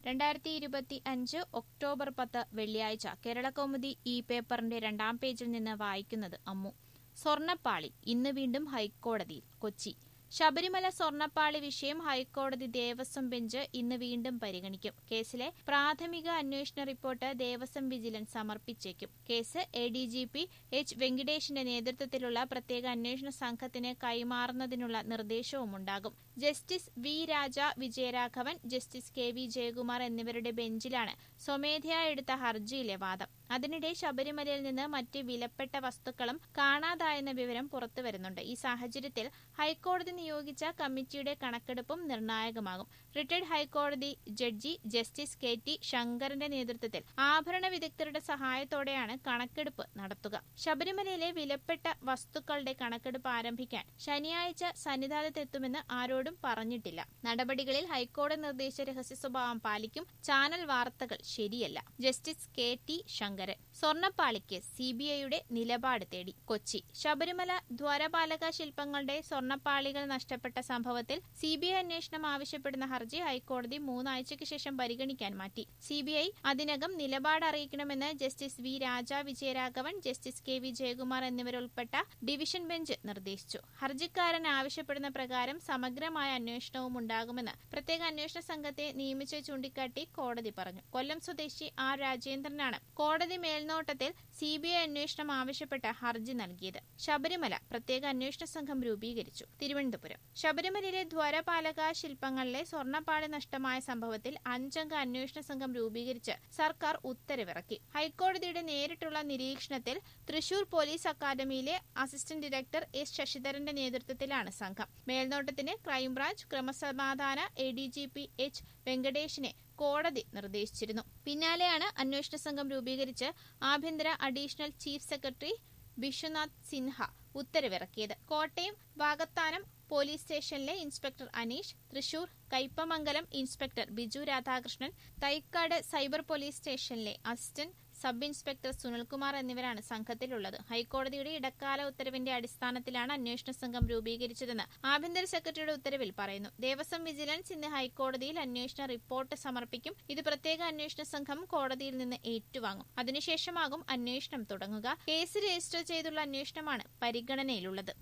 രണ്ടായിരത്തി ഇരുപത്തി അഞ്ച് ഒക്ടോബർ പത്ത് വെള്ളിയാഴ്ച കേരളകൗമുദി ഈ പേപ്പറിന്റെ രണ്ടാം പേജിൽ നിന്ന് വായിക്കുന്നത് അമ്മു സ്വർണപ്പാളി ഇന്ന് വീണ്ടും ഹൈക്കോടതിയിൽ കൊച്ചി ശബരിമല സ്വർണപ്പാളി വിഷയം ഹൈക്കോടതി ദേവസ്വം ബെഞ്ച് ഇന്ന് വീണ്ടും പരിഗണിക്കും കേസിലെ പ്രാഥമിക അന്വേഷണ റിപ്പോർട്ട് ദേവസ്വം വിജിലൻസ് സമർപ്പിച്ചേക്കും case A D G P H വെങ്കിടേഷിന്റെ നേതൃത്വത്തിലുള്ള പ്രത്യേക അന്വേഷണ സംഘത്തിന് കൈമാറുന്നതിനുള്ള നിർദ്ദേശവുമുണ്ടാകും justice V Raja Vijayaraghavan justice K V Jayakumar എന്നിവരുടെ ബെഞ്ചിലാണ് സ്വമേധയാ എടുത്ത ഹർജിയിലെ വാദം അതിനിടെ ശബരിമലയിൽ നിന്ന് മറ്റ് വിലപ്പെട്ട വസ്തുക്കളും കാണാതായെന്ന വിവരം പുറത്തുവരുന്നുണ്ട് ഈ സാഹചര്യത്തിൽ ഹൈക്കോടതി നിയോഗിച്ച കമ്മിറ്റിയുടെ കണക്കെടുപ്പും നിർണായകമാകും റിട്ടയർഡ് ഹൈക്കോടതി ജഡ്ജി ജസ്റ്റിസ് കെ ടി ശങ്കറിന്റെ നേതൃത്വത്തിൽ ആഭരണ വിദഗ്ധരുടെ സഹായത്തോടെയാണ് കണക്കെടുപ്പ് നടത്തുക ശബരിമലയിലെ വിലപ്പെട്ട വസ്തുക്കളുടെ കണക്കെടുപ്പ് ആരംഭിക്കാൻ ശനിയാഴ്ച സന്നിധാനത്തെത്തുമെന്ന് ആരോടും പറഞ്ഞിട്ടില്ല നടപടികളിൽ ഹൈക്കോടതി നിർദ്ദേശിച്ച രഹസ്യ സ്വഭാവം പാലിക്കും ചാനൽ വാർത്തകൾ ശരിയല്ല ജസ്റ്റിസ് കെ ടി ശങ്കരൻ സ്വർണപ്പാളിക്ക് സിബിഐയുടെ നിലപാട് തേടി കൊച്ചി ശബരിമല ദ്വാരപാലക ശില്പങ്ങളുടെ സ്വർണപ്പാളികൾ നഷ്ടപ്പെട്ട സംഭവത്തിൽ സിബിഐ അന്വേഷണം ആവശ്യപ്പെടുന്ന ഹർജി ഹൈക്കോടതി മൂന്നാഴ്ചയ്ക്ക് ശേഷം പരിഗണിക്കാൻ മാറ്റി സിബിഐ അതിനകം നിലപാട് അറിയിക്കണമെന്ന് justice V Raja Vijayaraghavan justice K V Jayakumar എന്നിവരുൾപ്പെട്ട ഡിവിഷൻ ബെഞ്ച് നിർദ്ദേശിച്ചു ഹർജിക്കാരൻ ആവശ്യപ്പെടുന്ന പ്രകാരം സമഗ്രമായ അന്വേഷണവും ഉണ്ടാകുമെന്ന് പ്രത്യേക അന്വേഷണ സംഘത്തെ നിയമിച്ച് ചൂണ്ടിക്കാട്ടി കോടതി പറഞ്ഞു കൊല്ലം സ്വദേശി ആർ രാജേന്ദ്രനാണ് കോടതി മേൽനോട്ടത്തിൽ സിബിഐ അന്വേഷണം ആവശ്യപ്പെട്ട ഹർജി നൽകിയത് ശബരിമല പ്രത്യേക അന്വേഷണ സംഘം രൂപീകരിച്ചു തിരുവനന്തപുരം ശബരിമലയിലെ ദ്വാരപാലക ശില്പങ്ങളിലെ സ്വർണ്ണപ്പാളി നഷ്ടമായ സംഭവത്തിൽ അഞ്ചംഗ അന്വേഷണ സംഘം രൂപീകരിച്ച് സർക്കാർ ഉത്തരവിറക്കി ഹൈക്കോടതിയുടെ നേരിട്ടുള്ള നിരീക്ഷണത്തിൽ തൃശൂർ പോലീസ് അക്കാദമിയിലെ അസിസ്റ്റന്റ് ഡയറക്ടർ എസ് ശശിധരന്റെ നേതൃത്വത്തിലാണ് സംഘം മേൽനോട്ടത്തിന് ക്രൈംബ്രാഞ്ച് ക്രമസമാധാന A D G P H വെങ്കടേഷിനെ കോടതി നിർദ്ദേശിച്ചിരുന്നു പിന്നാലെയാണ് അന്വേഷണ സംഘം രൂപീകരിച്ച് ആഭ്യന്തര additional chief secretary Biswanath Sinha ഉത്തരവിറക്കിയത് കോട്ടയം വാകത്താനം പോലീസ് സ്റ്റേഷനിലെ inspector Aneesh Thrissur Kaipamangalam inspector Biju Radhakrishnan Thycaud cyber police സ്റ്റേഷനിലെ അസിസ്റ്റന്റ് സബ് ഇൻസ്പെക്ടർ സുനിൽകുമാർ എന്നിവരാണ് സംഘത്തിലുള്ളത് ഹൈക്കോടതിയുടെ ഇടക്കാല ഉത്തരവിന്റെ അടിസ്ഥാനത്തിലാണ് അന്വേഷണ സംഘം രൂപീകരിച്ചതെന്ന് ആഭ്യന്തര സെക്രട്ടറിയുടെ ഉത്തരവിൽ പറയുന്നു ദേവസ്വം വിജിലൻസ് ഇന്ന് ഹൈക്കോടതിയിൽ അന്വേഷണ റിപ്പോർട്ട് സമർപ്പിക്കും ഇത് പ്രത്യേക അന്വേഷണ സംഘം കോടതിയിൽ നിന്ന് ഏറ്റുവാങ്ങും അതിനുശേഷമാകും അന്വേഷണം തുടങ്ങുക കേസ് രജിസ്റ്റർ ചെയ്തുള്ള അന്വേഷണമാണ് പരിഗണനയിലുള്ളത്